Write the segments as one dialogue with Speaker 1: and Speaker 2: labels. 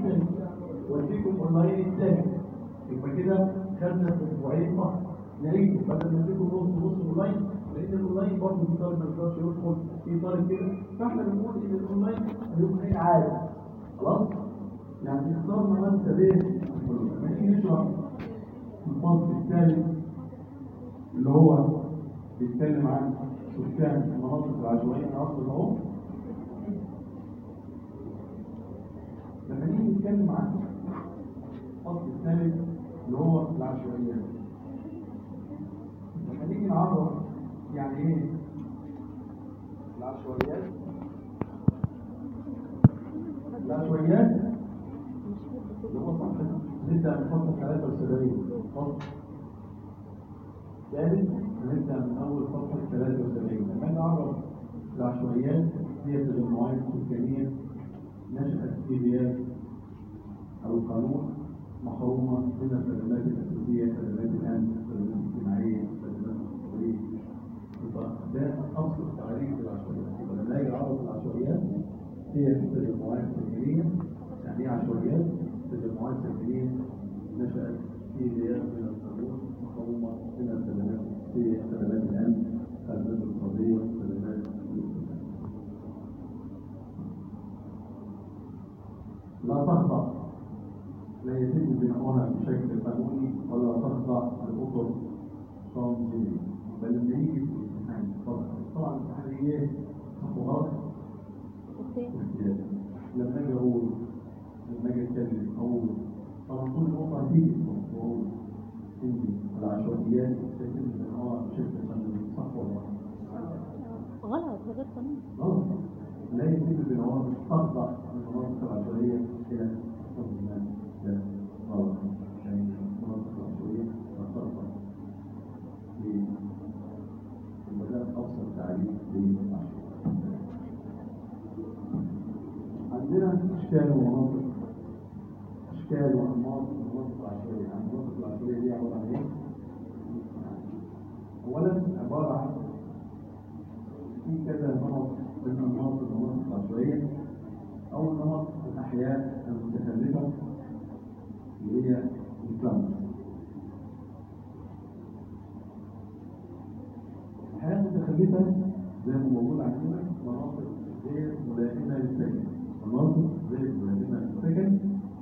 Speaker 1: الثاني واديكم اونلاين الثاني يبقى كده خدنا في اسبوعين فقط نعيده بدل ما نديكم نص نص اونلاين لان الاونلاين برضه في طالب ما يقدرش يدخل في طالب كده فاحنا بنقول ان الاونلاين هيبقى ايه عادي خلاص يعني اخترنا ماده ليه لما نيجي نشرح الفصل الثالث اللي هو بيتكلم عن سكان المناطق العشوائيه اصل اهو لما نيجي نتكلم عن الفصل الثالث اللي هو العشوائيات لما نيجي نعرف يعني ايه العشوائيات العشوائيات اللي هو صفحه نبدا من فصل 73 فصل ثالث هنبدا من اول صفحه 73 لما نعرف العشوائيات هي التجمعات السكانيه نشأت في غياب أو القانون محرومة من الخدمات الأساسية خدمات الأمن خدمات الاجتماعية خدمات التطوير ده أبسط تعريف العشوائيات يبقى لما نيجي نعرف العشوائيات هي التجمعات السكانية يعني إيه عشوائيات؟ تجمعات سكنية نشأت في غياب من القانون محرومة من الخدمات الأساسية خدمات الأمن خدمات الاقتصادية خدمات لا تخضع لا يتم بناؤها بشكل قانوني ولا تخضع لأطر تنظيمية بل لما يجي في الامتحان طبعا الامتحان ايه خطوات واختيار لما اجي اقول لما اجي اتكلم اقول طبعا كل نقطه هتيجي واقول ان العشوائيات يتم بناؤها بشكل قانوني صح ولا
Speaker 2: غلط ده غير قانوني
Speaker 1: غلط لا يتم بناؤها مش تخضع المناطق العشوائيه الى تنظيمات لا غلط يعني المناطق العشوائيه لا تخضع وده أبسط تعريف للعشوائية عندنا أشكال ومناطق أشكال وأنماط المناطق العشوائية يعني المناطق العشوائية دي عبارة عن إيه؟ أولا عبارة عن في كذا نمط من أنماط المناطق العشوائية أول نمط الأحياء المتخلفة اللي هي الإسلام الحياة المتخلفة زي ما موجود عندنا مناطق غير ملائمة للسكن مناطق غير ملائمة للسكن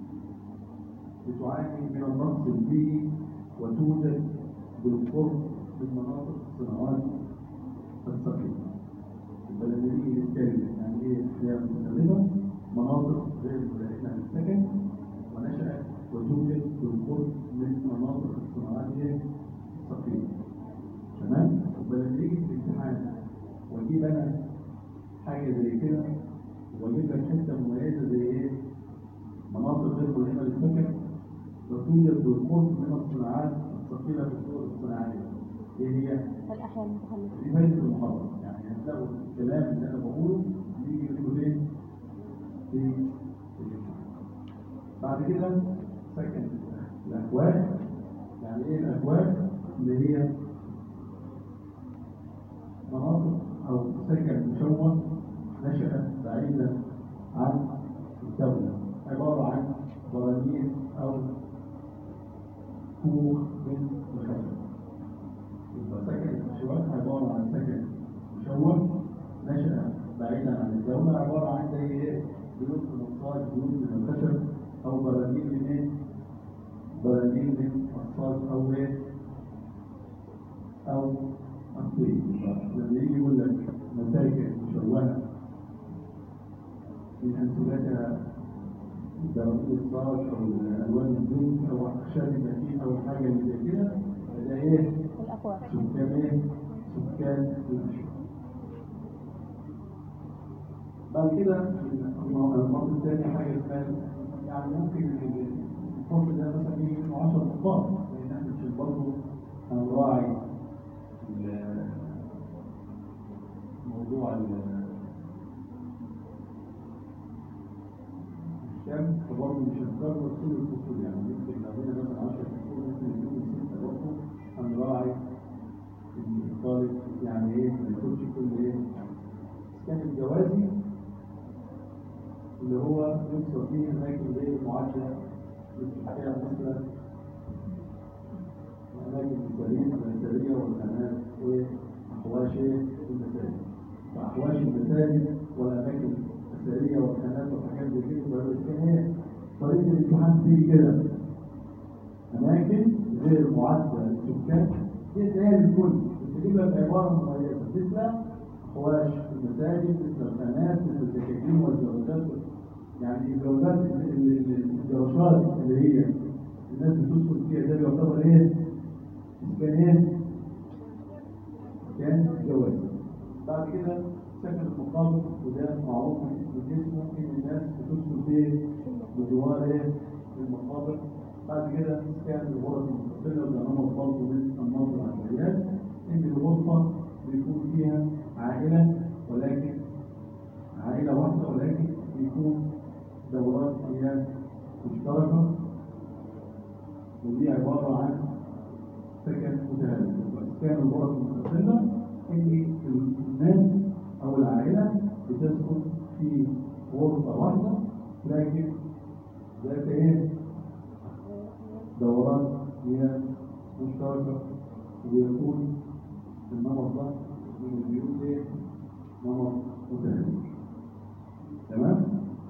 Speaker 1: بتعاني من النقص البيئي وتوجد بالقرب من مناطق الصناعات الثقيلة يبقى لما نيجي نتكلم يعني ايه حياة متخلفة مناطق غير ملائمة للسكن ونشأت وتوجد بالقرب من مناطق الصناعات الثقيلة تمام ولما يجي في الامتحان واجيب انا حاجه زي كده واجيب لك حته مميزه زي ايه مناطق غير ملائمه للسكن وتوجد بالقرب من الصناعات الثقيله في السوق الصناعيه ايه هي؟
Speaker 2: الأحياء المتخلفة
Speaker 1: دي فايده المحاضره يعني هتلاقوا الكلام اللي انا بقوله بيجي منه فين؟ في الامتحان بعد كده سكن الاكواد يعني ايه الاكواد اللي هي مناطق أو سكن مشون نشأت بعيدا عن الدولة عبارة عن براميل أو كوخ من الخشب يبقى سكن المشون عبارة عن سكن مشون نشأ بعيدا عن الدولة عبارة عن زي إيه؟ بيوت مصاج بيوت من الخشب أو براميل من إيه؟ براميل من الصاج أو إيه؟ أو الطين لما يجي يقول لك مساكن مشوهة من أنسولتها براميل الصاج أو ألوان الزنك أو أخشاب المكين أو حاجة اللي زي كده ده إيه؟
Speaker 2: الأكواب
Speaker 1: سكان إيه؟ سكان المشروع بعد كده المرض الثاني حاجة اسمها يعني ممكن الفصل ده مثلا يجي منه 10 نقاط لأن احنا مش برضه هنراعي ال- موضوع ال- الشمس فبرضه مش هنكرر كل الفصول يعني ممكن لو هنا مثلا 10 فصول ممكن يكون ستة برضه هنراعي ان الطالب يعني ايه ما ياخدش كل ايه كان الجوازي اللي هو يقصد فيه أماكن غير معدة للسكان مثل الأماكن السليم المثالية والخانات وأحواشي المساجد وأحواشي المساجد والأماكن السرية والخانات والحاجات زي كده فهو الإسكان هي طريقة الامتحان فيه كده أماكن غير معدة للسكان دي تلاقيها للكل بس تجيب لك عبارة مميزة مثل أحواش المساجد مثل الخانات مثل الدكاكين والجوازات يعني الجوازات ال- ال- ال- الجراشات اللي هي الناس بتسكن فيها ده يعتبر ايه؟ اسكان ايه؟ كان جواز بعد كده سكن المقابر وده معروف من اسمه ان الناس بتسكن فيه بجوار ايه؟ المقابر بعد كده كان الغرف المستقلة وده نمط برضه من أنماط العشوائيات إن الغرفة بيكون فيها عائلة ولكن عائلة واحدة ولكن بيكون دورات مياه مشتركة ودي عبارة عن سكن متهالك وإسكان الغرف المستقلة إن الناس أو العائلة بتسكن في غرفة واحدة لكن ذات إيه؟ دورات مياه مشتركة ويكون النمط ده من البيوت ايه؟ نمط متهالك تمام؟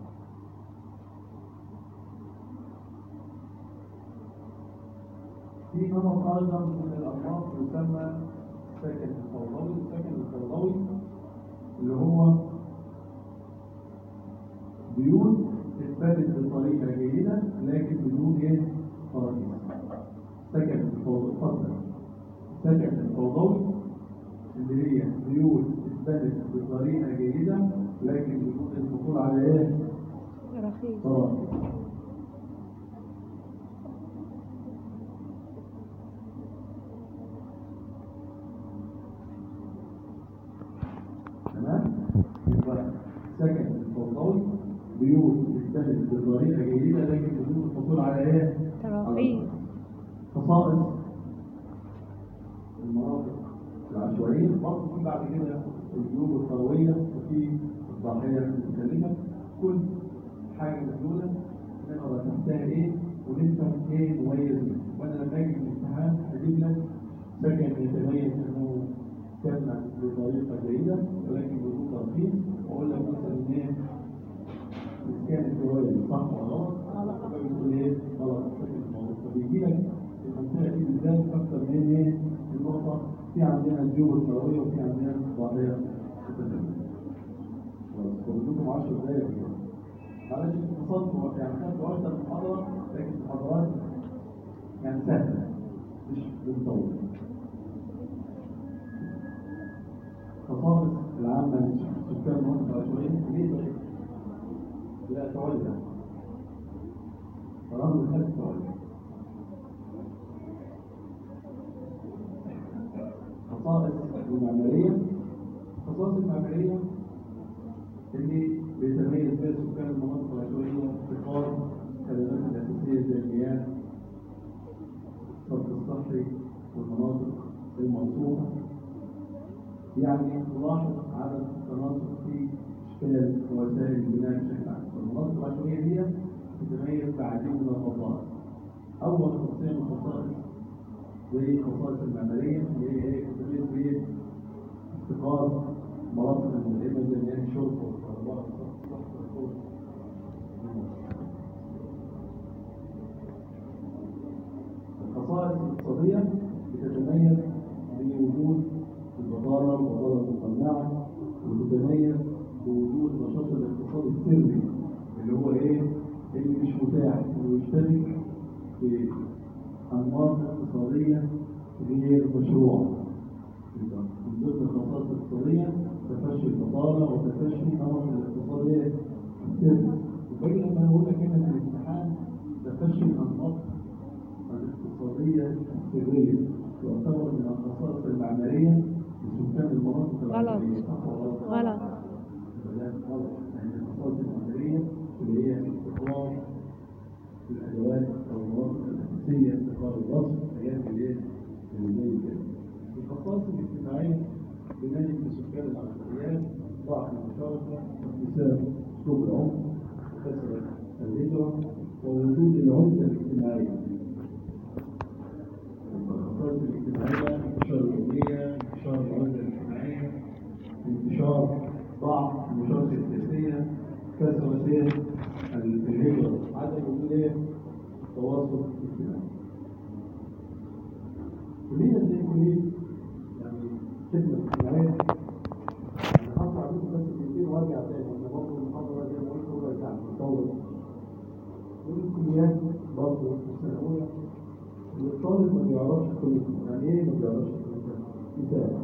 Speaker 1: في نمط أيضا من الأنماط يسمى السكن الفوضوي، السكن الفوضوي اللي هو بيوت اتبنت بطريقة جيدة لكن بدون ايه؟ تراخيص. سكن الفوضوي اتفضل. السكن الفوضوي اللي هي بيوت اتبنت بطريقة جيدة لكن بدون الحصول على ايه؟
Speaker 2: رخيص
Speaker 1: تراخيص. تمام يبقى سكن الفوضوي بيوت اتبنت بطريقه جيده لكن بدون الحصول على ايه؟
Speaker 2: تراخيص
Speaker 1: خصائص المناطق العشوائيه برضه في بعد كده الجيوب القرويه وفي الضاحيه المتكلفه كل حاجه من دول نقرا تحتها ايه ونفهم ايه مميز منه وانا لما اجي في الامتحان اجيب لك سكن يتميز انه كان بطريقه جيده ولكن بدون ترخيص واقول لك مثلا ايه كان الجواز صح ولا غلط؟
Speaker 2: غلط.
Speaker 1: بتقول ايه؟ غلط سكن الموضوع فبيجي لك المنطقه دي بالذات اكثر من ايه؟ النقطه في عندنا الجيوب القرويه وفي عندنا الضاحيه التدريب. خلاص كلكم 10 دقايق كده. معلش انتوا فصلتوا يعني خدتوا اكثر من محاضره لكن المحاضرات يعني سهله مش بنطول. خصائص العامة لسكان المنطقة العشوائية ليه طيب؟ لا توزع فرغم الخلق توزع خصائص المعمارية خصائص المعمارية اللي بيتميز بها سكان المناطق العشوائية افتقار الخدمات الأساسية زي المياه الصرف الصحي والمناطق الموصوفة يعني نلاحظ عدم التناسق في اشكال وسائل البناء بشكل عام والمناطق العشوائيه دي تتميز بعديد من الخصائص اول خاصيه من الخصائص زي الخصائص المعماريه اللي هي ايه تتميز بايه افتقار مرافق الملائمه زي مياه الشرب والكهرباء والصحه والطرق الخصائص الاقتصاديه بتتميز بوجود البطالة والبطالة المصنعة وتتميز بوجود نشاط الاقتصاد السري اللي هو ايه؟ اللي مش متاح انه يشترك في انماط اقتصادية غير مشروعة. يبقى من ضمن الخصائص الاقتصادية تفشي البطالة وتفشي نمط الاقتصاد ايه؟ السري. وباجي لما اقول لك هنا في الامتحان تفشي الانماط الاقتصادية السرية تعتبر من الخصائص المعمارية لسكان المناطق
Speaker 2: غلط.
Speaker 1: العشوائية صح ولا غلط؟
Speaker 2: غلط
Speaker 1: لا غلط لأن الخصائص المعمارية اللي هي استقرار الأدوات أو المناطق الأساسية استقرار الرصف حاجات اللي هي اللي زي كده. الخصائص الاجتماعية بنجد لسكان العشوائيات ضعف المشاركة واكتساب أسلوب العمر كثرة الهجرة ووجود العزلة الاجتماعية الخصائص الاجتماعية انتشار الأمية انتشار العزلة الاجتماعية انتشار ضعف المشاركة السياسية كثرة ايه؟ الهجرة عدم وجود ايه؟ تواصل اجتماعي كلية زي كلية يعني خدمة اجتماعية أنا هطلع بيكم بس كلمتين وارجع تاني أنا برضه المحاضرة زي ما قلت ربع ساعة مطول من الكليات برضه في السنة الأولى إن الطالب ما بيعرفش كلمته يعني إيه ما بيعرفش كلمته؟ مثال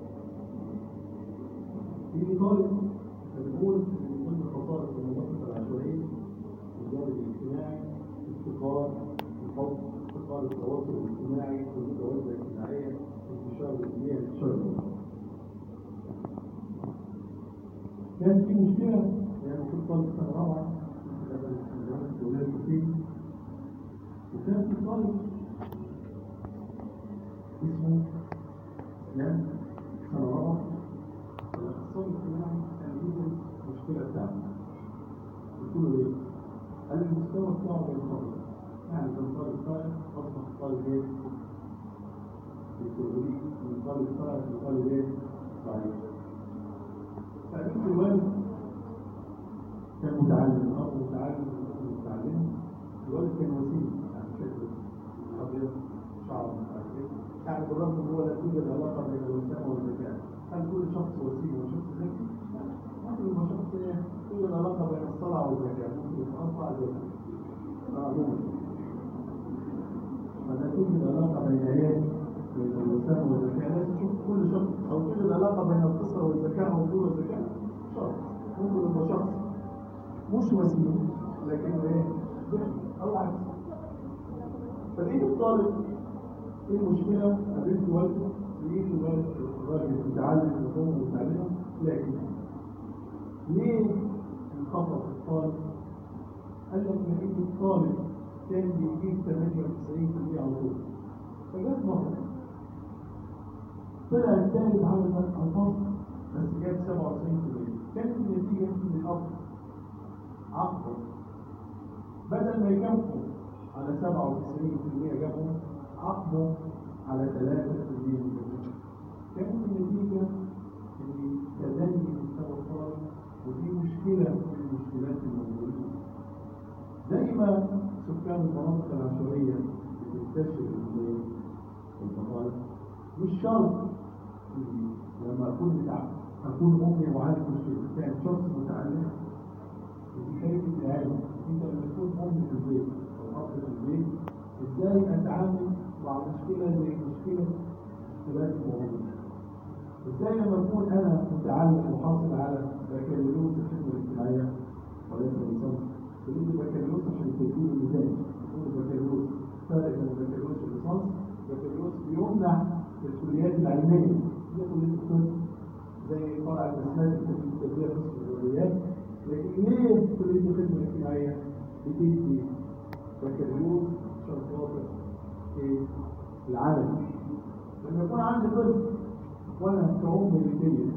Speaker 1: في طالب بنقول إن من ضمن خصائص المنظمة العشوائية الجانب الاجتماعي افتقار الحب افتقار التواصل الاجتماعي وجود عزلة اجتماعية انتشار الدنيا انتشار الوطن كان في مشكلة يعني المفروض طالب سنة رابعة في الولاية كتير وكان في طالب اسمه اسلام سنة رابعة الاخصائي الاجتماعي كان يوجد مشكلة بتاعته قلت له ليه؟ قال لي المستوى بتاعه بينخفض يعني كان طالب صالح اصبح طالب ايه؟ الكلوري من طالب صالح لطالب ايه؟ ضعيف فقلت الوالد كان متعلم الاب متعلم والام متعلم الوالد كان وسيم يعني شكله ابيض شعر مش عارف ايه يعني بالرغم ان هو لا توجد علاقه بين الوسامه والذكاء هل كل شخص وسيم وشخص ذكي؟ ممكن يبقى شخص ايه؟ توجد علاقه بين الصلع والذكاء ممكن يبقى اصلع ذكي معلومه فلا توجد علاقه بين ايه؟ بين الوسامه والذكاء لازم تشوف كل شخص او توجد علاقه بين القصر والذكاء او طول الذكاء شخص ممكن يبقى شخص مش وسيم لكنه ايه؟ ذكي او العكس فلقيت الطالب ايه المشكله؟ قابلت والده لقيت الولد الراجل متعلم وهو متعلمه لكن ليه انخفض الطالب؟ قال لك لقيت الطالب كان بيجيب 98% على طول فجت مرة طلع الثالث على الفصل بس جاب 97% كانت النتيجة ان الأب عقبه بدل ما يكافئوا على 97% جابهم عقبه على 3% كانت النتيجة ان تدني مستوى الطالب ودي مشكلة من المشكلات الموجودة زي ما سكان المناطق العشوائية بتكتشف الأمور والمطالب مش شرط إني لما أكون متعلم أكون أمي وعالم مشكلة كان شخص متعلم ودي كانت العلم أنت لما تكون أم في البيت أو أب في البيت إزاي أتعامل مع مشكلة زي مشكلة مشكلات الموجودة إزاي لما أكون أنا متعلم وحاصل على بكالوريوس الخدمة الاجتماعية وليس الليسانس تقول بكالوريوس عشان تديله الميزان تقول بكالوريوس فرق بين البكالوريوس والليسانس البكالوريوس بيمنح في الكليات العلمية زي كلية الطب زي فرع المسلات كلية التربية قسم الرياضيات لكن ليه كلية الخدمة الاجتماعية بتدي بكالوريوس عشان خاطر في العالم لما يكون عندي طفل وانا كأم بنتية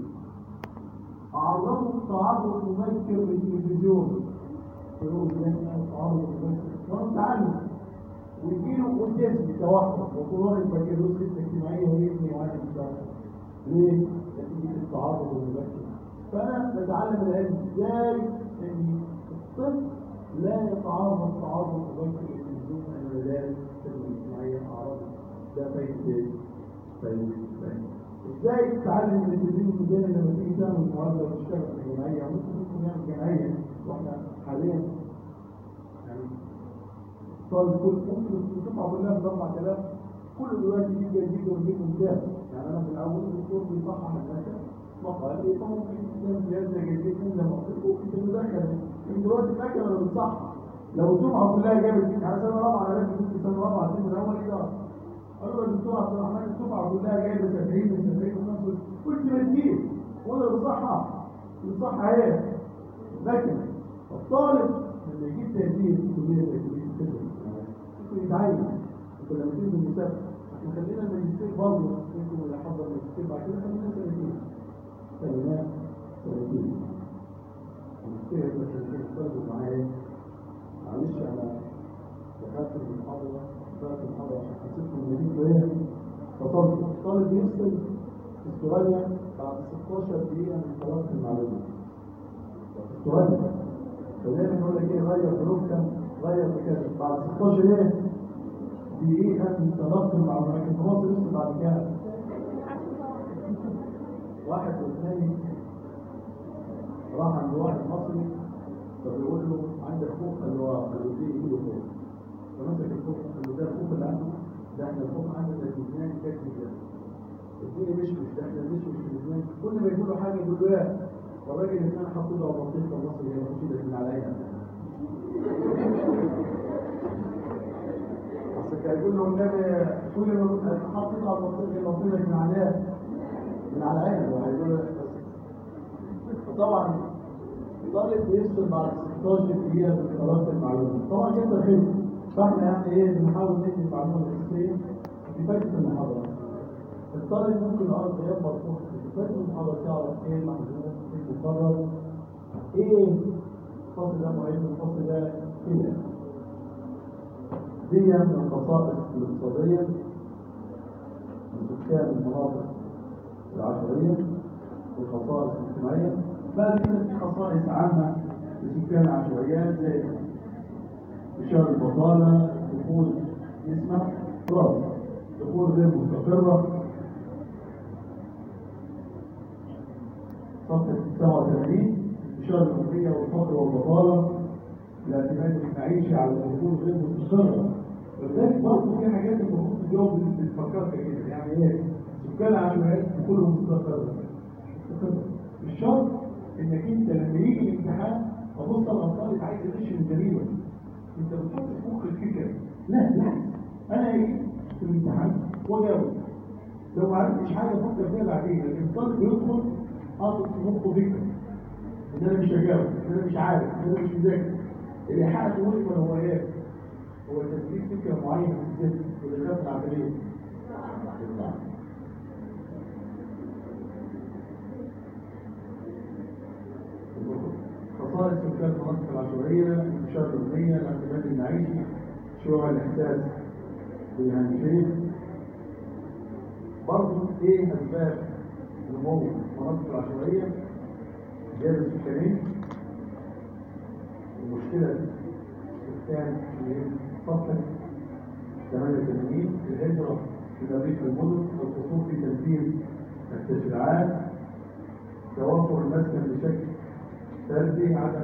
Speaker 1: أعرضه تعرض مبكر للتلفزيون فيقول لنا تعرض مبكر وأنا متعلم ويجيله اوتيزم توحد ويكون واخد بكالوريوس خدمة اجتماعية ويبني واحد مش ليه؟ نتيجة التعرض المبكر فأنا بتعلم العلم ازاي إن الطفل لا يتعرض تعرض مبكر للتلفزيون أنا مدارس خدمة اجتماعية أعرضه ده فايدة فايدة فايدة ازاي تتعلم من التدريب الميداني لما تيجي تعمل معادله وتشتغل في جمعيه ممكن ممكن نعمل جمعيه واحنا حاليا يعني طالب كل ممكن الدفعه كلها ب 4000 كل دلوقتي يجي يجيب ويجيب ممتاز يعني انا في الاول الدكتور بيصحح المكان مقال ايه فممكن نعمل جهاز زي جديد زي ما قلت لكم في المذاكره لكن دلوقتي المكنه اللي بتصحح لو الدفعه كلها جابت يعني سنه رابعه انا باجي في سنه رابعه الترم الاول ايه ده؟ قالوا الدكتور عبد الرحمن الدفعه كلها جايبه 70 من 70 و 75 قلت ما تجيب وانا بصحح بصحح ايه؟ لكن الطالب لما يجيب تقدير في كليه زي كليه الطب ممكن يتعين انت لما تنزل المسابقه احنا خلينا الماجستير برضه انتوا اللي حضر الماجستير بعد كده خلينا سنتين سنتين سنتين المشكلة بس اللي بتفرق معايا معلش أنا دخلت المحاضرة دخلت المحاضرة عشان حسيت إن دي إيه فصلت طالب بيفصل في استراليا بعد 16 دقيقة من تلقي المعلومة في استراليا فدايما يقول لك إيه غير بلوكا غير كذا بعد 16 إيه دقيقة من تلقي المعلومة لكن في مصر لسه بعد كده واحد والثاني راح عند واحد مصري فبيقول له عندك خوخ قال له اه قال له اديني ايده خوخ فمسك الخوخ قال له ده الخوخ اللي عنده ده احنا الخوخ عندنا في لبنان كاتب كده اديني مشمش ده احنا المشمش في لبنان كل ما يقول له حاجه يقول له ايه والراجل اللي انا حاطط له على البطيخه المصري هي مفيده من عليها اصل كان يقول له النبي كل ما كنت حاطط له على البطيخه هي مفيده من عليها من على عينه وهيقول له بس طبعا طالب بيفصل بعد 16 دقيقة من تلقي المعلومة طبعا كده خير فاحنا يعني ايه بنحاول ندي المعلومة الأساسية في فايدة المحاضرة الطالب ممكن يقعد غياب مرفوع في فايدة المحاضرة تعرف ايه المحدود ايه المقرر ايه الفصل ده مهم الفصل ده كده دي من الخصائص الاقتصادية من سكان المناطق العشرية والخصائص الاجتماعية بعد كده في خصائص عامة لسكان العشوائيات زي انتشار البطالة دخول نسمة خلاص دخول غير مستقرة صفحة 87 انتشار الحرية والفقر والبطالة الاعتماد المعيشي على الدخول غير مستقرة ولذلك برضه في حاجات المفروض اليوم بتفكرك كده يعني ايه سكان العشوائيات دخولهم مستقرة مستقرة مش شرط انك انت لما يجي الامتحان ابص على الطالب عايز يغش من تقريبا انت بتحط في مخك الفكره لا لا انا اجي في الامتحان واجاوب لو ما عرفتش حاجه افكر فيها بعدين لكن الطالب بيدخل حاطط في مخه فكره ان انا مش هجاوب ان انا مش عارف ان انا مش مذاكر اللي حقق مجمل هو ايه؟ هو تثبيت فكره معينه في الذهن واللي خاف العمليه خصائص سكان المناطق العشوائية انتشار الأمنية الاعتماد المعيشي شعور الإحساس بالهامشية برضه إيه أسباب نمو المناطق العشوائية زيادة السكانية المشكلة سكان في صفحة 88 الهجرة إلى ريف المدن والخصوص في تنفيذ التشريعات توفر المسكن بشكل فردي عدم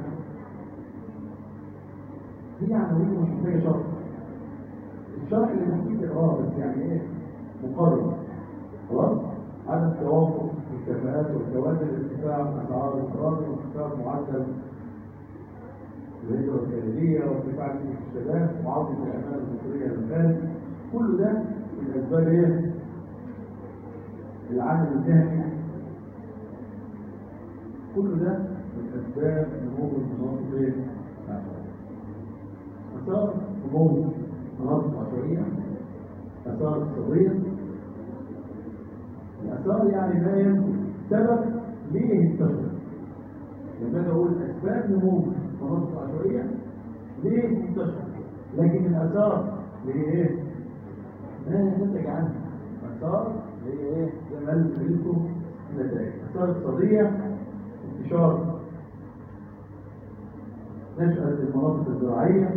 Speaker 1: دي عناوين مش محتاجه شرح الشرح اللي محتاج تقراه بس يعني ايه مقرر خلاص عدم توافق الكفاءات والكوادر ارتفاع اسعار الاراضي وارتفاع معدل الهجره الخارجيه وارتفاع نسبه الشباب وعوده الامان المصريه للخارج كل ده من اسباب ايه؟ العامل الذهني كل ده من أسباب نمو المناطق العشوائية. آثار نمو مناطق عشوائية آثار اقتصادية الآثار يعني ما ينتج سبب ليه انتشر لما أجي أقول أسباب نمو مناطق عشوائية ليه انتشر لكن الآثار اللي هي إيه؟ ما ينتج عنها آثار اللي هي إيه؟ زي ما قال لكم النتائج آثار اقتصادية انتشار نشأة المناطق الزراعية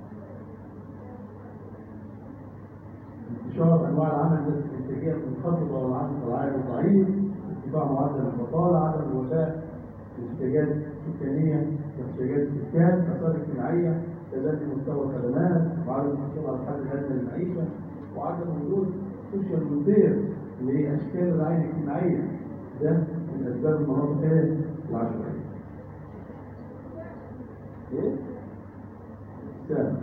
Speaker 1: انتشار أنواع العمل الانتاجية المنخفضة والعمل الزراعي الضعيف ارتفاع معدل البطالة عدم الوفاء باحتياجات سكانية واحتياجات السكان آثار اجتماعية تدني مستوى الخدمات وعدم الحصول على الحد الأدنى للمعيشة وعدم وجود سوشيال ويلفير اللي هي أشكال الرعاية الاجتماعية ده من أسباب المناطق العشوائية. إيه؟ سهل.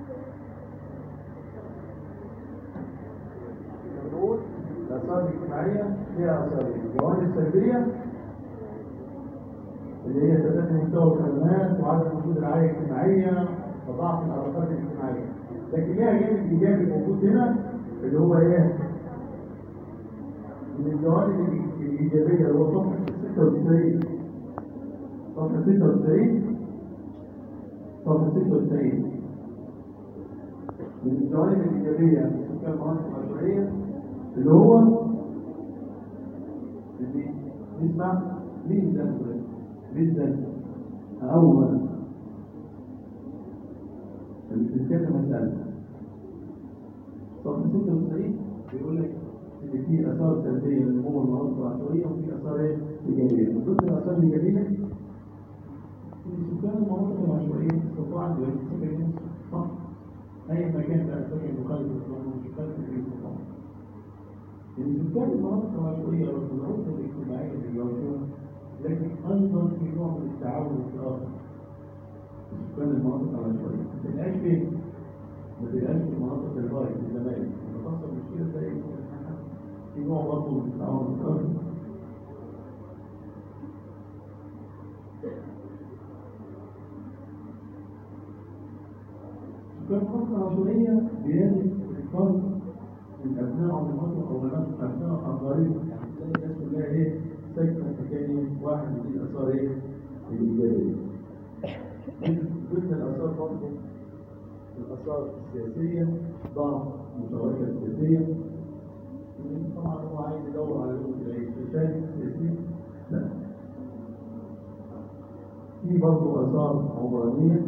Speaker 1: نقول الآثار الاجتماعية فيها آثارين، الجوانب السلبية اللي هي تدني مستوى الخدمات وعدم وجود رعاية اجتماعية وضعف العلاقات الاجتماعية. لكن ليها جانب إيجابي موجود هنا اللي هو إيه؟ من الجوانب الإيجابية اللي هو صفحة 96 صفحة 96 صفحة 96 من الجوانب الإيجابية في سكان المناطق العشوائية اللي هو اللي نسمع جدا جدا أول الكتاب مسألة صفحة 96 بيقول لك إن في آثار سلبية لنمو المناطق العشوائية وفي آثار إيه؟ إيجابية من ضمن الآثار الإيجابية إن سكان المناطق العشوائية استطاعوا أن يسكنوا صح أي مكان بقى سكن مخالف للقانون مش مخالف للاستطاعة إن سكان المناطق العشوائية والظروف الاجتماعية اللي بيواجهوها لكن أيضا في نوع من التعاون الآخر سكان المناطق العشوائية ما تلقاش فين؟ ما تلقاش في المناطق الغاية في الزمالك لما تحصل مشكلة تلاقي في نوع برضه من التعاون الآخر سكان المناطق العشوائية بيجب الفرد من أبناء عمرهم أو بنات أبناء أقاربهم يعني تلاقي الناس كلها إيه ساكنة في مكان واحد من الآثار إيه الإيجابية ضمن الآثار برضه الآثار السياسية ضعف المشاركة السياسية طبعا هو عايز يدور على لغة العيش يشارك سياسيا لا في برضه آثار عمرانية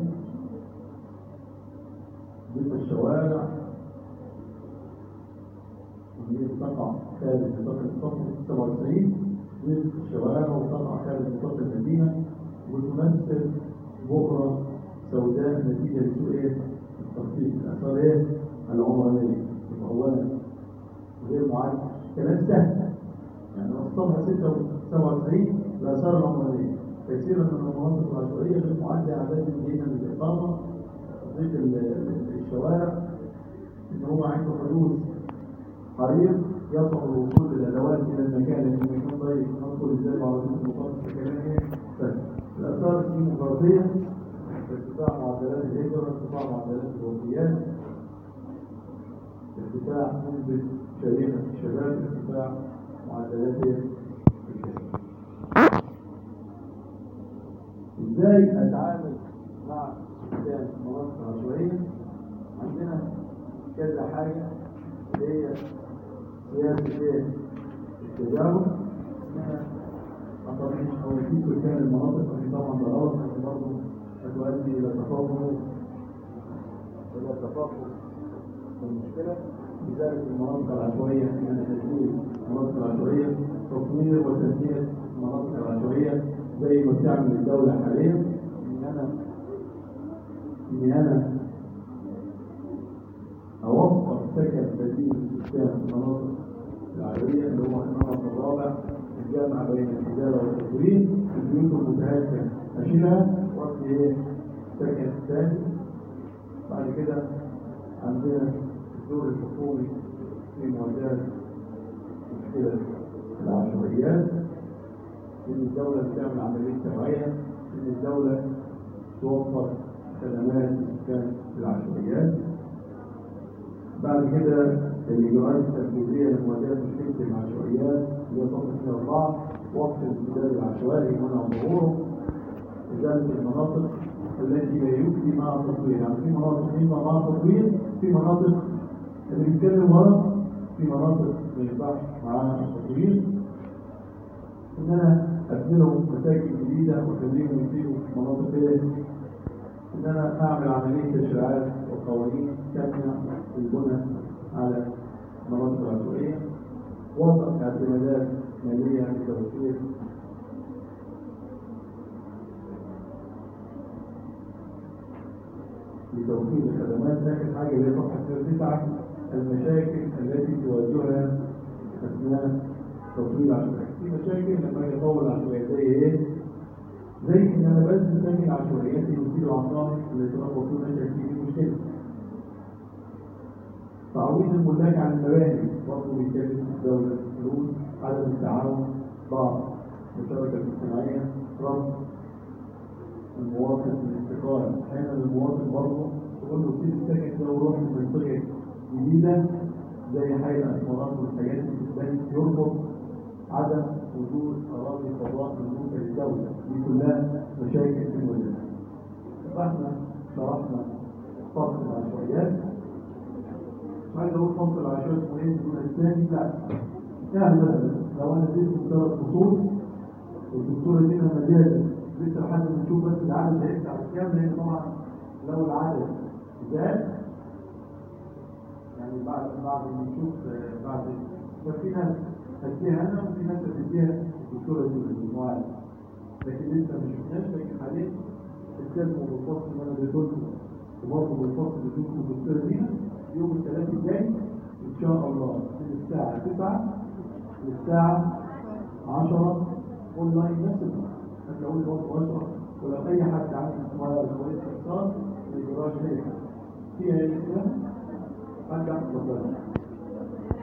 Speaker 1: ضد الشوارع وهي تقع خارج نطاق الصف 97 ضد الشوارع وتقع خارج نطاق المدينة وتمثل بؤرة سوداء نتيجة لسوء ايه؟ التخطيط الآثار ايه؟ العمرانية أولا غير معد كلام سهل يعني أصطبها 96 الآثار العمرانية كثيرا من المناطق العشوائية غير معدة أعداد جيدة للإقامة ضد الشوارع إن هو عنده حدود حريق يصعب الوصول للأدوات إلى المكان لأن المكان ضيق ندخل إزاي بعربية المقاطع كلام إيه؟ سهل الآثار الديمقراطية ارتفاع معدلات الهجرة ارتفاع معدلات الوفيات ارتفاع نسبة شريحة الشباب ارتفاع معدلات الكسب ازاي اتعامل مع سكان مناطق عشوائية عندنا كذا حاجة اللي هي سياسة ايه التجاوز انها أطريق أو في سكان المناطق في طبعا ضرورة لكن برضه تؤدي إلى تفاقم إلى تفاقم المشكلة لذلك المناطق العشوائية من تسجيل المناطق العشوائية تطوير وتنمية المناطق العشوائية زي ما بتعمل الدولة حاليا إن أنا إن أنا أوفر سكن بديل لسكان المناطق العشوائية اللي هو النمط الرابع الجامعة بين الإدارة والتطوير البيوت المتهالكة أشيلها وقت إيه سكن ثاني بعد كده عندنا الدور الحكومي في مواجهة مشكلة العشوائيات إن الدولة بتعمل عملية توعية إن الدولة توفر خدمات للسكان في العشوائيات بعد كده الإجراءات التنفيذية لمواجهة مشكلة العشوائيات اللي هي صفحة 104 وقف الامتداد العشوائي منع ظهوره إزالة المناطق التي لا يجدي مع التطوير يعني في مناطق ينفع مع التطوير في مناطق اللي بيتكلم ورا في مناطق ما ينفعش معاها التطوير ان انا ابني لهم مساجد جديده واخليهم يسيروا في مناطق ايه ان انا اعمل عمليه تشريعات وقوانين تمنع البنى على المناطق العشوائيه وضع اعتمادات ماليه لتوفير لتوفير الخدمات لكن حاجة اللي هي صفحة 9 المشاكل التي تواجهها أثناء تطوير العشوائيات في مشاكل لما يجي يطور العشوائيات زي إيه؟ زي إن أنا بس بسمي العشوائيات المثير العقاري اللي يتربى فيه مشاكل دي مشكلة تعويض الملاك عن المباني برضه بيتكلم الدولة فلوس عدم التعاون ضعف المشاركة الاجتماعية رفض المواطن الانتقال احيانا المواطن برضه تقول له سيب السكن ده وروح لمنطقه جديده زي حي الاسمرات والحاجات اللي بتبان يرفض عدم وجود اراضي فضاء مملوكه للدوله دي كلها مشاكل في الولاده فاحنا شرحنا فصل العشوائيات مش عايز اقول فصل العشوائيات مهم دون الثاني لا يعني مثلا لو انا اديتكم ثلاث فصول والدكتوره دينا مجال لسه لحد ما نشوف بس العدد هيرجع على كام لان طبعا لو العدد زاد يعني بعد بعد ما نشوف آه، بعد بس في ناس هتديها انا وفي ناس هتديها الدكتوره دي المجموعات لكن لسه ما شفناش لكن حاليا التزموا بالفصل اللي انا اديته لكم وبرضه بالفصل اللي اديته الدكتوره دي يوم الثلاث الجاي ان شاء الله من الساعه 9 للساعه 10 اونلاين نفس الوقت هتلاقوني برضه اشرح ولو اي حد عنده سؤال او استفسار ما يجراش اي حاجه في اي اسئله حد عنده اتفضل